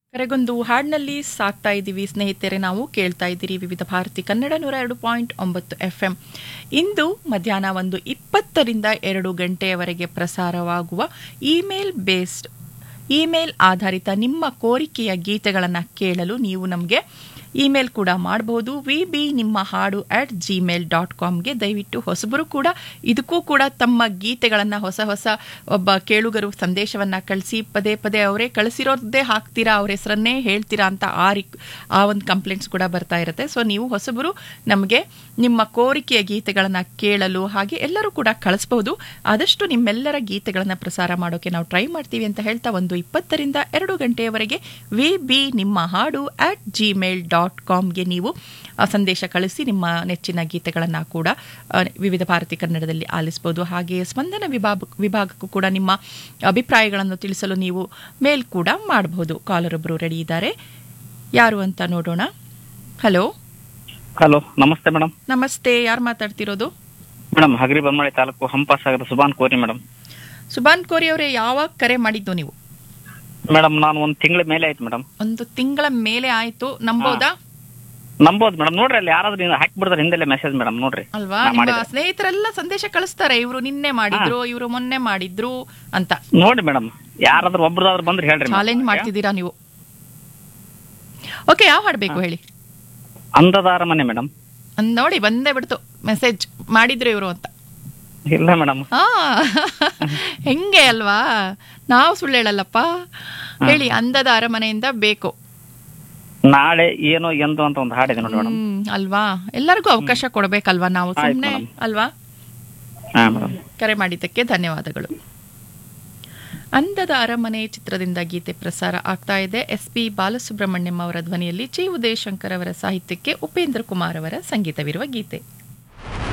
ಕರೆಗೊಂದು ಹಾಡಿನಲ್ಲಿ ಸಾಕ್ತಾ ಇದ್ದೀವಿ ಸ್ನೇಹಿತರೆ ನಾವು ಕೇಳ್ತಾ ಇದ್ದೀರಿ ವಿವಿಧ ಭಾರತಿ ಕನ್ನಡ ನೂರ ಎರಡು ಪಾಯಿಂಟ್ ಒಂಬತ್ತು ಎಫ್ ಎಂ ಇಂದು ಮಧ್ಯಾಹ್ನ ಒಂದು ಇಪ್ಪತ್ತರಿಂದ ಎರಡು ಗಂಟೆಯವರೆಗೆ ಪ್ರಸಾರವಾಗುವ ಇಮೇಲ್ ಬೇಸ್ಡ್ ಇಮೇಲ್ ಆಧಾರಿತ ನಿಮ್ಮ ಕೋರಿಕೆಯ ಗೀತೆಗಳನ್ನು ಕೇಳಲು ನೀವು ನಮಗೆ ಇಮೇಲ್ ಕೂಡ ಮಾಡಬಹುದು ವಿ ಬಿ ನಿಮ್ಮ ಹಾಡು ಅಟ್ ಜಿಮೇಲ್ ಡಾಟ್ ಕಾಮ್ಗೆ ದಯವಿಟ್ಟು ಹೊಸಬರು ಕೂಡ ಇದಕ್ಕೂ ಕೂಡ ತಮ್ಮ ಗೀತೆಗಳನ್ನು ಹೊಸ ಹೊಸ ಒಬ್ಬ ಕೇಳುಗರು ಸಂದೇಶವನ್ನು ಕಳಿಸಿ ಪದೇ ಪದೇ ಅವರೇ ಕಳಿಸಿರೋದೇ ಹಾಕ್ತೀರಾ ಅವ್ರ ಹೆಸರನ್ನೇ ಹೇಳ್ತೀರಾ ಅಂತ ಆ ರಿ ಆ ಒಂದು ಕಂಪ್ಲೇಂಟ್ಸ್ ಕೂಡ ಬರ್ತಾ ಇರುತ್ತೆ ಸೊ ನೀವು ಹೊಸಬರು ನಮಗೆ ನಿಮ್ಮ ಕೋರಿಕೆಯ ಗೀತೆಗಳನ್ನು ಕೇಳಲು ಹಾಗೆ ಎಲ್ಲರೂ ಕೂಡ ಕಳಿಸ್ಬೋದು ಆದಷ್ಟು ನಿಮ್ಮೆಲ್ಲರ ಗೀತೆಗಳನ್ನು ಪ್ರಸಾರ ಮಾಡೋಕೆ ನಾವು ಟ್ರೈ ಮಾಡ್ತೀವಿ ಅಂತ ಹೇಳ್ತಾ ಒಂದು ಇಪ್ಪತ್ತರಿಂದ ಎರಡು ಗಂಟೆಯವರೆಗೆ ವಿ ಬಿ ನಿಮ್ಮ ಹಾಡು ಅಟ್ ಜಿಮೇಲ್ ಡಾಟ್ ಕಾಮ್ಗೆ ನೀವು ಆ ಸಂದೇಶ ಕಳಿಸಿ ನಿಮ್ಮ ನೆಚ್ಚಿನ ಗೀತೆಗಳನ್ನು ಕೂಡ ಆ, ವಿವಿಧ ಭಾರತಿ ಕನ್ನಡದಲ್ಲಿ ಆಲಿಸ್ಬೋದು ಹಾಗೆ ಸ್ಪಂದನ ವಿಭಾಗ ವಿಭಾಗಕ್ಕೂ ಕೂಡ ನಿಮ್ಮ ಅಭಿಪ್ರಾಯಗಳನ್ನು ತಿಳಿಸಲು ನೀವು ಮೇಲ್ ಕೂಡ ಮಾಡಬಹುದು ಕಾಲರೊಬ್ಬರು ರೆಡಿ ಇದ್ದಾರೆ ಯಾರು ಅಂತ ನೋಡೋಣ ಹಲೋ ಹಲೋ ನಮಸ್ತೆ ಮೇಡಮ್ ನಮಸ್ತೆ ಯಾರು ಮಾತಾಡ್ತಿರೋದು ಮೇಡಮ್ ಹಗರಿ ಬೊಮ್ಮಳೆ ತಾಲೂಕು ಹಂಪಾಸಾಗರ ಸುಬಾನ್ ಕೋರಿ ಮೇಡಮ್ ಸುಭಾನ್ ಕೋರಿ ಅವರೇ ಯಾವಾಗ ಕರೆ ಮಾಡಿದ್ದು ನೀವು ಮೇಡಮ್ ನಾನು ಒಂದು ತಿಂಗಳ ಮೇಲೆ ಆಯ್ತು ಮೇಡಮ್ ಒಂದು ತಿಂಗಳ ಮೇಲೆ ಆಯ್ತು ನಂಬೋದಾ ನಂಬೋದು ಮೇಡಮ್ ನೋಡ್ರಿ ಅಲ್ಲಿ ಯಾರಾದ್ರೂ ಹಿಂದೆ ಹಾಕ್ಬಿಡ್ತಾರೆ ಹಿಂದೆಲ್ಲ ಮೆಸೇಜ್ ಮೇಡಮ್ ನೋಡ್ರಿ ಅಲ್ವಾ ನಾ ನಿಮ್ಮ ಮಾಡಿದೆ. ಸ್ನೇಹಿತರೆಲ್ಲ ಸಂದೇಶ ಕಳಿಸ್ತಾರೆ ಇವರು ನಿನ್ನೆ ಮಾಡಿದ್ರು ಇವರು ಮೊನ್ನೆ ಮಾಡಿದ್ರು ಅಂತ ನೋಡಿ ಮೇಡಮ್ ಯಾರಾದ್ರೂ ಒಬ್ರದಾದ್ರೂ ಬಂದ್ರೆ ಹೇಳ್ರಿ madam. ಚಾಲೆಂಜ್ ಮಾಡ್ತಿದ್ದೀರಾ ನೀವು ಓಕೆ ಯಾವ ಹಾಡ್ಬೇಕು ಹೇಳಿ ಅಂದದಾರ ಮನೆ ಮೇಡಮ್ ಅಂದ್ ನೋಡಿ ಬಂದೇ ಬಿಡ್ತು ಮೆಸೇಜ್ ಮಾಡಿದ್ರು ಇವರು ಅಂತ ಇಲ್ಲ ಮೇಡಮ್ ಹಾ ಹೆಂಗೆ ಅಲ್ವಾ ನಾವು ಸುಳ್ಳು ಹೇಳಲ್ಲಪ್ಪ ಹೇಳಿ ಅಂದದ ಅರಮನೆಯಿಂದ ಬೇಕು ನಾಳೆ ಏನೋ ಎಂದು ಅಂತ ಒಂದು ಹಾಡಿದೆ ನೋಡಿ ಮೇಡಮ್ ಹ್ಮ್, ಅಲ್ವಾ ಎಲ್ಲರಿಗೂ ಅವಕಾಶ ಕೊಡ್ಬೇಕಲ್ವಾ ನಾವು ಆಯ್ತು ಸುಮ್ಮನೆ madam. ಅಲ್ವಾ ಹಾ ಮೇಡಮ್ ಕರೆ ಮಾಡಿದ್ದಕ್ಕೆ ಧನ್ಯವಾದಗಳು ಅಂದದ ಅರಮನೆ ಚಿತ್ರದಿಂದ ಗೀತೆ ಪ್ರಸಾರ ಆಗ್ತಾ ಇದೆ ಎಸ್ ಪಿ ಬಾಲಸುಬ್ರಹ್ಮಣ್ಯಂ ಅವರ ಧ್ವನಿಯಲ್ಲಿ ಚಿ ಉದಯಶಂಕರ್ ಅವರ ಸಾಹಿತ್ಯಕ್ಕೆ ಉಪೇಂದ್ರ ಕುಮಾರ್ ಅವರ ಸಂಗೀತವಿರುವ ಗೀತೆ